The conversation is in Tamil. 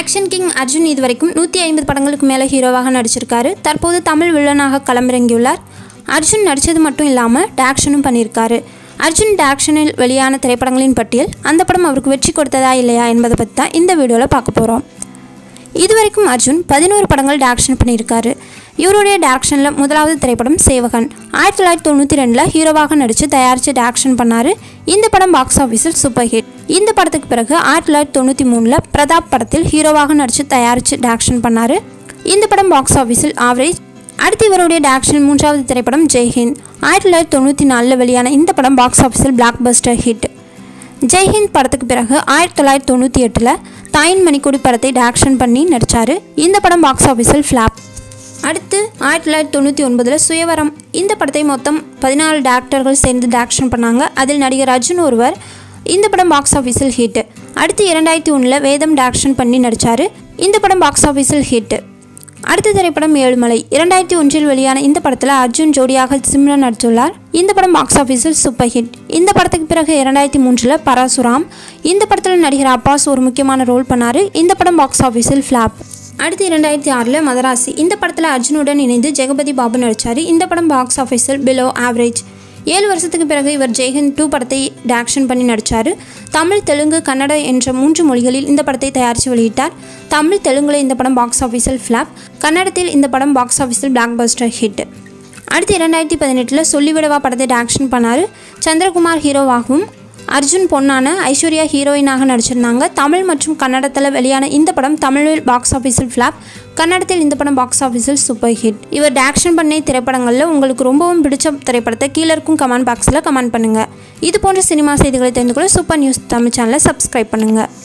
ஆக்ஷன் கிங் அர்ஜுன் இதுவரைக்கும் நூற்றி ஐம்பது படங்களுக்கு மேலே ஹீரோவாக நடிச்சிருக்காரு தற்போது தமிழ் வில்லனாக களமிறங்கியுள்ளார் அர்ஜுன் நடித்தது மட்டும் இல்லாமல் டேரக்ஷனும் பண்ணியிருக்காரு அர்ஜுன் டேரக்ஷனில் வெளியான திரைப்படங்களின் பட்டியல் அந்த படம் அவருக்கு வெற்றி கொடுத்ததா இல்லையா என்பதை பற்றி தான் இந்த வீடியோவில் பார்க்க போகிறோம் இதுவரைக்கும் அர்ஜுன் பதினோரு படங்கள் டேரக்ஷன் பண்ணியிருக்காரு இவருடைய டேரக்ஷனில் முதலாவது திரைப்படம் சேவகன் ஆயிரத்தி தொள்ளாயிரத்தி தொண்ணூற்றி ரெண்டில் ஹீரோவாக நடித்து தயாரித்து டேரக்ஷன் பண்ணார் இந்த படம் பாக்ஸ் ஆஃபீஸில் சூப்பர் ஹிட் இந்த படத்துக்கு பிறகு ஆயிரத்தி தொள்ளாயிரத்தி தொண்ணூற்றி மூணில் பிரதாப் படத்தில் ஹீரோவாக நடித்து தயாரித்து டேரக்ஷன் பண்ணார் இந்த படம் பாக்ஸ் ஆஃபீஸில் ஆவரேஜ் அடுத்து இவருடைய டேரக்ஷன் மூன்றாவது திரைப்படம் ஜெய்ஹிந்த் ஆயிரத்தி தொள்ளாயிரத்தி தொண்ணூற்றி நாலில் வெளியான இந்த படம் பாக்ஸ் ஆஃபீஸில் பிளாக் பஸ்டர் ஹிட் ஜெய்ஹிந்த் படத்துக்கு பிறகு ஆயிரத்தி தொள்ளாயிரத்தி தொண்ணூற்றி எட்டில் தாயின் மணிக்கொடி படத்தை டேரக்ஷன் பண்ணி நடித்தார் இந்த படம் பாக்ஸ் ஆஃபீஸில் ஃப்ளாப் அடுத்து ஆயிரத்தி தொள்ளாயிரத்தி தொண்ணூற்றி ஒன்பதில் சுயவரம் இந்த படத்தை மொத்தம் பதினாலு டேரக்டர்கள் சேர்ந்து டேரக்ஷன் பண்ணாங்க அதில் நடிகர் அர்ஜுன் ஒருவர் இந்த படம் பாக்ஸ் ஆஃபீஸில் ஹிட் அடுத்து இரண்டாயிரத்தி ஒன்றில் வேதம் டேரக்ஷன் பண்ணி நடித்தார் இந்த படம் பாக்ஸ் ஆஃபீஸில் ஹிட் அடுத்த திரைப்படம் ஏழுமலை இரண்டாயிரத்தி ஒன்றில் வெளியான இந்த படத்தில் அர்ஜுன் ஜோடியாக சிம்ரன் நடித்துள்ளார் இந்த படம் பாக்ஸ் ஆஃபீஸில் சூப்பர் ஹிட் இந்த படத்துக்கு பிறகு இரண்டாயிரத்தி மூன்றில் பரசுராம் இந்த படத்தில் நடிகர் அப்பாஸ் ஒரு முக்கியமான ரோல் பண்ணார் இந்த படம் பாக்ஸ் ஆஃபீஸில் ஃப்ளாப் அடுத்து இரண்டாயிரத்தி ஆறில் மதராசி இந்த படத்தில் அர்ஜுனுடன் இணைந்து ஜெகபதி பாபு நடித்தார் இந்த படம் பாக்ஸ் ஆஃபீஸில் பிலோ ஆவரேஜ் ஏழு வருஷத்துக்கு பிறகு இவர் ஜெய்ஹிந்த் டூ படத்தை டேரக்ஷன் பண்ணி நடித்தார் தமிழ் தெலுங்கு கன்னட என்ற மூன்று மொழிகளில் இந்த படத்தை தயாரித்து வெளியிட்டார் தமிழ் தெலுங்குல இந்த படம் பாக்ஸ் ஆஃபீஸில் ஃப்ளாப் கன்னடத்தில் இந்த படம் பாக்ஸ் ஆஃபீஸில் பிளாக் பஸ்டர் ஹிட் அடுத்து இரண்டாயிரத்தி பதினெட்டில் சொல்லிவிடவா படத்தை டேரக்ஷன் பண்ணார் சந்திரகுமார் ஹீரோவாகவும் அர்ஜுன் பொண்ணான ஐஸ்வர்யா ஹீரோயினாக நடிச்சிருந்தாங்க தமிழ் மற்றும் கன்னடத்தில் வெளியான இந்த படம் தமிழில் பாக்ஸ் ஆஃபீஸில் ஃப்ளாப் கன்னடத்தில் இந்த படம் பாக்ஸ் ஆஃபீஸில் சூப்பர் ஹிட் இவர் டேரக்ஷன் பண்ண திரைப்படங்களில் உங்களுக்கு ரொம்பவும் பிடிச்ச திரைப்படத்தை கீழே இருக்கும் கமெண்ட் பாக்ஸில் கமெண்ட் பண்ணுங்கள் இது போன்ற சினிமா செய்திகளை தெரிந்து கொள்ள சூப்பர் நியூஸ் தமிழ் சேனலை சப்ஸ்கிரைப் பண்ணுங்கள்